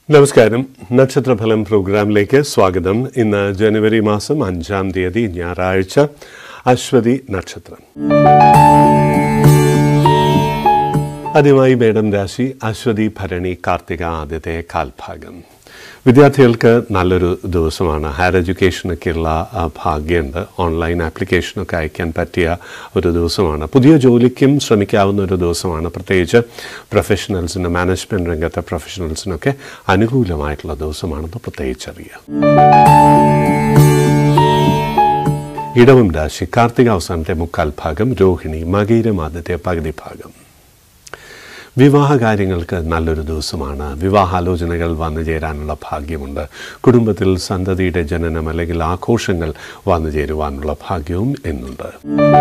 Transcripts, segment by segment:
നമസ്കാരം നക്ഷത്രഫലം പ്രോഗ്രാമിലേക്ക് സ്വാഗതം ഇന്ന് ജനുവരി മാസം അഞ്ചാം തീയതി ഞായറാഴ്ച അശ്വതി നക്ഷത്രം ആദ്യമായി മേടം രാശി അശ്വതി ഭരണി കാർത്തിക ആദ്യത്തെ കാൽഭാഗം വിദ്യാർത്ഥികൾക്ക് നല്ലൊരു ദിവസമാണ് ഹയർ എഡ്യൂക്കേഷനൊക്കെയുള്ള ആ, ഭാഗ്യമുണ്ട് ഓൺലൈൻ ആപ്ലിക്കേഷനൊക്കെ അയക്കാൻ പറ്റിയ ഒരു ദിവസമാണ് പുതിയ ജോലിക്കും ശ്രമിക്കാവുന്ന ഒരു ദിവസമാണ് പ്രത്യേകിച്ച് പ്രൊഫഷണൽസിന് മാനേജ്മെൻറ്റ് രംഗത്തെ പ്രൊഫഷണൽസിനൊക്കെ അനുകൂലമായിട്ടുള്ള ദിവസമാണെന്ന് പ്രത്യേകിച്ചറിയാം ഇടവം രാശി കാർത്തിക അവസാനത്തെ മുക്കാൽ ഭാഗം രോഹിണി മകീരം ആദ്യത്തെ പകുതി ഭാഗം വിവാഹ കാര്യങ്ങൾക്ക് നല്ലൊരു ദിവസമാണ് വിവാഹാലോചനകൾ വന്നു ചേരാനുള്ള ഭാഗ്യമുണ്ട് കുടുംബത്തിൽ സന്തതിയുടെ ജനനം അല്ലെങ്കിൽ ആഘോഷങ്ങൾ വന്നു ചേരുവാനുള്ള ഭാഗ്യവും എന്നുണ്ട്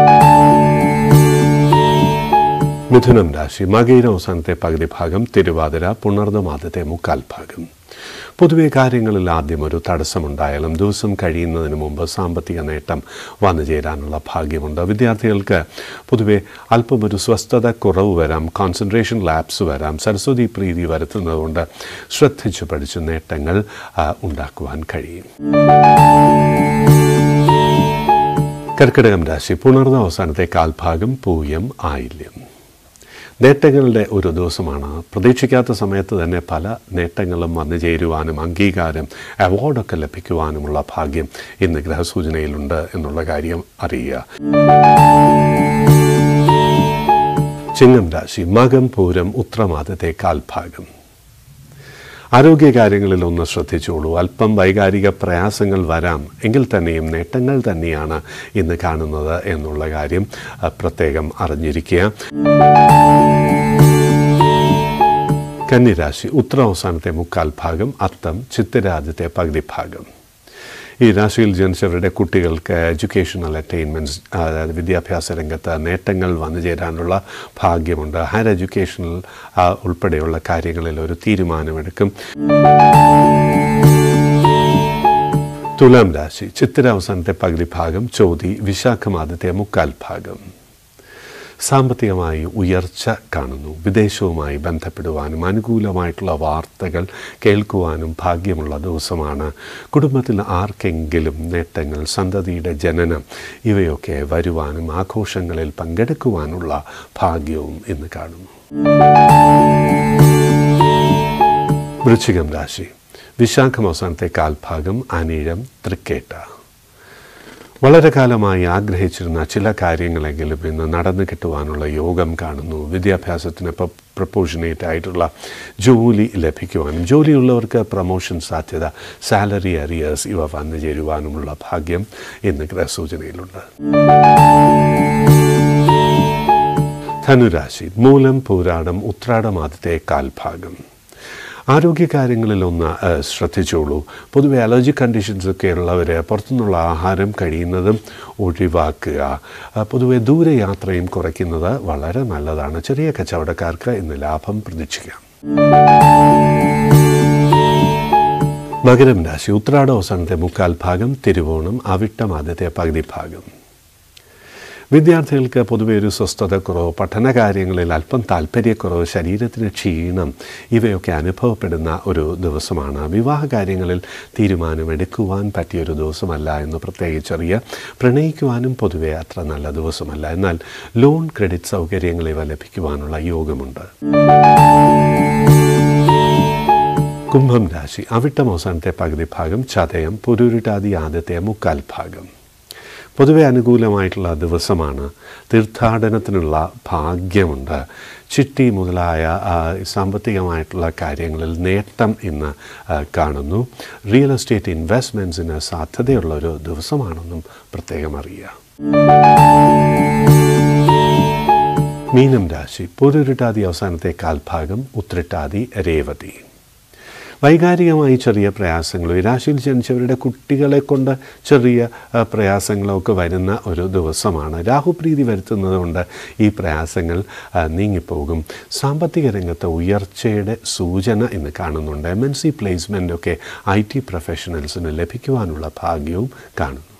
മിഥുനം രാശി മകയിര അവസാനത്തെ പകുതി ഭാഗം തിരുവാതിര പുണർദം ആദ്യത്തെ മുക്കാൽ ഭാഗം പൊതുവെ കാര്യങ്ങളിൽ ആദ്യം ഒരു തടസ്സമുണ്ടായാലും ദിവസം കഴിയുന്നതിന് മുമ്പ് സാമ്പത്തിക നേട്ടം വന്നു ചേരാനുള്ള ഭാഗ്യമുണ്ട് വിദ്യാർത്ഥികൾക്ക് പൊതുവെ അല്പം ഒരു സ്വസ്ഥത കുറവ് വരാം കോൺസെൻട്രേഷൻ ലാപ്സ് വരാം സരസ്വതി പ്രീതി വരുത്തുന്നതുകൊണ്ട് ശ്രദ്ധിച്ചു പഠിച്ച് നേട്ടങ്ങൾ ആ, ഉണ്ടാക്കുവാൻ കഴിയും കർക്കിടകം രാശി പുണർന്ന അവസാനത്തെ കാൽഭാഗം പൂയം ആയില്യം നേട്ടങ്ങളുടെ ഒരു ദിവസമാണ് പ്രതീക്ഷിക്കാത്ത സമയത്ത് തന്നെ പല നേട്ടങ്ങളും വന്നു ചേരുവാനും അംഗീകാരം അവാർഡൊക്കെ ലഭിക്കുവാനുമുള്ള ഭാഗ്യം ഇന്ന് ഗ്രഹസൂചനയിലുണ്ട് എന്നുള്ള കാര്യം അറിയുക ചിങ്ങം രാശി മകം പൂരം ഉത്രമാദത്തെ കാൽഭാഗം ആരോഗ്യകാര്യങ്ങളിൽ ഒന്ന് ശ്രദ്ധിച്ചോളൂ അല്പം വൈകാരിക പ്രയാസങ്ങൾ വരാം എങ്കിൽ തന്നെയും നേട്ടങ്ങൾ തന്നെയാണ് ഇന്ന് കാണുന്നത് എന്നുള്ള കാര്യം അഹ്, പ്രത്യേകം അറിഞ്ഞിരിക്കുക കന്നിരാശി ഉത്തര അവസാനത്തെ മുക്കാൽ ഭാഗം അത്തം ചിത്തരാജ്യത്തെ പകുതി ഭാഗം ഈ രാശിയിൽ ജനിച്ചവരുടെ കുട്ടികൾക്ക് എഡ്യൂക്കേഷണൽ അറ്റൈൻമെൻറ്റ്സ് അതായത് വിദ്യാഭ്യാസ രംഗത്ത് നേട്ടങ്ങൾ വന്നു ചേരാനുള്ള ഭാഗ്യമുണ്ട് ഹയർ എഡ്യൂക്കേഷണൽ ആ, ഉൾപ്പെടെയുള്ള കാര്യങ്ങളിൽ ഒരു തീരുമാനമെടുക്കും തുലാം രാശി ചിത്തിര അവസാനത്തെ പകുതി ഭാഗം ചോതി വിശാഖമാദ്യത്തെ മുക്കാൽ ഭാഗം സാമ്പത്തികമായി ഉയർച്ച കാണുന്നു വിദേശവുമായി ബന്ധപ്പെടുവാനും അനുകൂലമായിട്ടുള്ള വാർത്തകൾ കേൾക്കുവാനും ഭാഗ്യമുള്ള ദിവസമാണ് കുടുംബത്തിൽ ആർക്കെങ്കിലും നേട്ടങ്ങൾ സന്തതിയുടെ ജനനം ഇവയൊക്കെ വരുവാനും ആഘോഷങ്ങളിൽ പങ്കെടുക്കുവാനുള്ള ഭാഗ്യവും ഇന്ന് കാണുന്നു വൃശ്ചികം രാശി വിശാഖം അവസാനത്തെ കാൽഭാഗം അനിഴം തൃക്കേട്ട വളരെ കാലമായി ആഗ്രഹിച്ചിരുന്ന ചില കാര്യങ്ങളെങ്കിലും ഇന്ന് നടന്നു കിട്ടുവാനുള്ള യോഗം കാണുന്നു വിദ്യാഭ്യാസത്തിന് ഇപ്പോൾ പ്രപ്പോഷനേറ്റ് ആയിട്ടുള്ള ജോലി ലഭിക്കുവാനും ജോലിയുള്ളവർക്ക് പ്രമോഷൻ സാധ്യത സാലറി അരിയേഴ്സ് ഇവ വന്നു ചേരുവാനുമുള്ള ഭാഗ്യം ഇന്ന് ഗ്രഹസൂചനയിലുണ്ട് ധനുരാശി മൂലം പൂരാടം ഉത്രാടം ആദ്യത്തെ കാൽഭാഗം ആരോഗ്യകാര്യങ്ങളിലൊന്ന് ഏഹ്, ശ്രദ്ധിച്ചോളൂ പൊതുവെ അലർജി കണ്ടീഷൻസ് ഒക്കെ ഉള്ളവർ പുറത്തുനിന്നുള്ള ആഹാരം കഴിയുന്നതും ഒഴിവാക്കുക ആ, പൊതുവെ ദൂരയാത്രയും കുറയ്ക്കുന്നത് വളരെ നല്ലതാണ് ചെറിയ കച്ചവടക്കാർക്ക് ഇന്ന് ലാഭം പ്രതീക്ഷിക്കാം മകരം രാശി ഉത്രാട അവസാനത്തെ മുക്കാൽ ഭാഗം തിരുവോണം അവിട്ടം ആദ്യത്തെ പകുതി ഭാഗം വിദ്യാർത്ഥികൾക്ക് പൊതുവെ ഒരു സ്വസ്ഥതക്കുറവ് പഠനകാര്യങ്ങളിൽ അല്പം താല്പര്യക്കുറവ് ശരീരത്തിന് ക്ഷീണം ഇവയൊക്കെ അനുഭവപ്പെടുന്ന ഒരു ദിവസമാണ് വിവാഹ കാര്യങ്ങളിൽ തീരുമാനമെടുക്കുവാൻ പറ്റിയൊരു ദിവസമല്ല എന്ന് പ്രത്യേകിച്ചറിയ പ്രണയിക്കുവാനും പൊതുവെ അത്ര നല്ല ദിവസമല്ല എന്നാൽ ലോൺ ക്രെഡിറ്റ് സൗകര്യങ്ങൾ ഇവ ലഭിക്കുവാനുള്ള യോഗമുണ്ട് കുംഭം രാശി അവിട്ടം അവസാനത്തെ പകുതി ഭാഗം ചതയം പുരുരുട്ടാതി ആദ്യത്തെ മുക്കാൽ ഭാഗം പൊതുവെ അനുകൂലമായിട്ടുള്ള ദിവസമാണ് തീർത്ഥാടനത്തിനുള്ള ഭാഗ്യമുണ്ട് ചിട്ടി മുതലായ ആ, സാമ്പത്തികമായിട്ടുള്ള കാര്യങ്ങളിൽ നേട്ടം ഇന്ന് ആ, കാണുന്നു റിയൽ എസ്റ്റേറ്റ് ഇൻവെസ്റ്റ്മെൻറ്റ്സിന് സാധ്യതയുള്ള ഒരു ദിവസമാണെന്നും പ്രത്യേകം അറിയുക മീനം രാശി പൂരുരുട്ടാതി അവസാനത്തെ കാൽഭാഗം ഉത്രട്ടാതി രേവതി വൈകാരികമായി ചെറിയ പ്രയാസങ്ങൾ ഈ രാശിയിൽ ജനിച്ചവരുടെ കുട്ടികളെ കൊണ്ട് ചെറിയ ആ, പ്രയാസങ്ങളൊക്കെ വരുന്ന ഒരു ദിവസമാണ് രാഹുപ്രീതി വരുത്തുന്നത് കൊണ്ട് ഈ പ്രയാസങ്ങൾ ആ, നീങ്ങിപ്പോകും സാമ്പത്തിക രംഗത്ത് ഉയർച്ചയുടെ സൂചന ഇന്ന് കാണുന്നുണ്ട് എം എൻ സി പ്ലേസ്മെൻ്റൊക്കെ ഐ ടി പ്രൊഫഷണൽസിന് ലഭിക്കുവാനുള്ള ഭാഗ്യവും കാണുന്നു